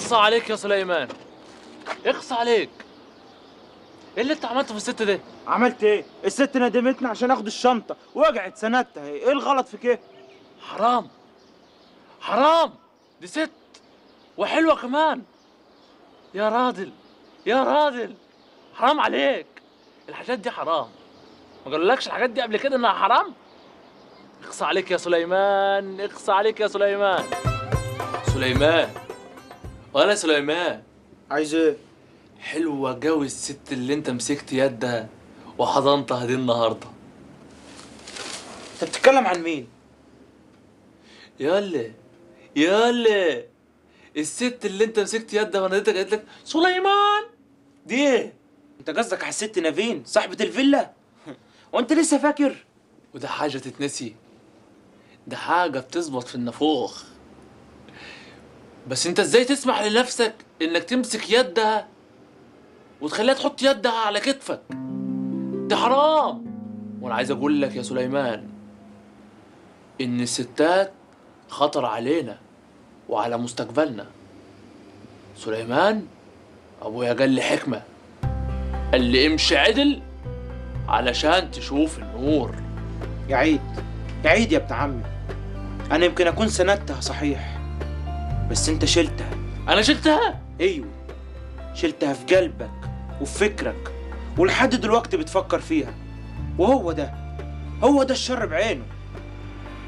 اخصى عليك يا سليمان اخصى عليك ايه اللي انت عملته في الست ده عملت ايه الست ندمتني عشان اخد الشنطه وقعت سندتها ايه إيه الغلط في كده حرام حرام دي ست وحلوة كمان يا راجل يا راجل حرام عليك الحاجات دي حرام ما قالولكش الحاجات دي قبل كده انها حرام اقصى عليك يا سليمان اقصى عليك يا سليمان سليمان ولا سليمان عايز ايه حلوة جوي الست اللي انت مسكت يدها وحضنتها دي النهارده انت بتتكلم عن مين يلا يلا الست اللي انت مسكت يدها وناديتك قالت لك سليمان دي ايه انت قصدك على الست نافين صاحبه الفيلا وانت لسه فاكر وده حاجة تتنسي ده حاجة بتظبط في النافوخ بس انت ازاي تسمح لنفسك انك تمسك يدها وتخليها تحط يدها على كتفك ده حرام وانا عايز اقول لك يا سليمان ان الستات خطر علينا وعلى مستقبلنا سليمان ابويا قال لي حكمة قال لي امشي عدل علشان تشوف النور يا عيد يا عيد يا ابن عمي انا يمكن اكون سندتها صحيح بس انت شلتها انا شلتها ايوه شلتها في قلبك وفي فكرك ولحد دلوقتي بتفكر فيها وهو ده هو ده الشر بعينه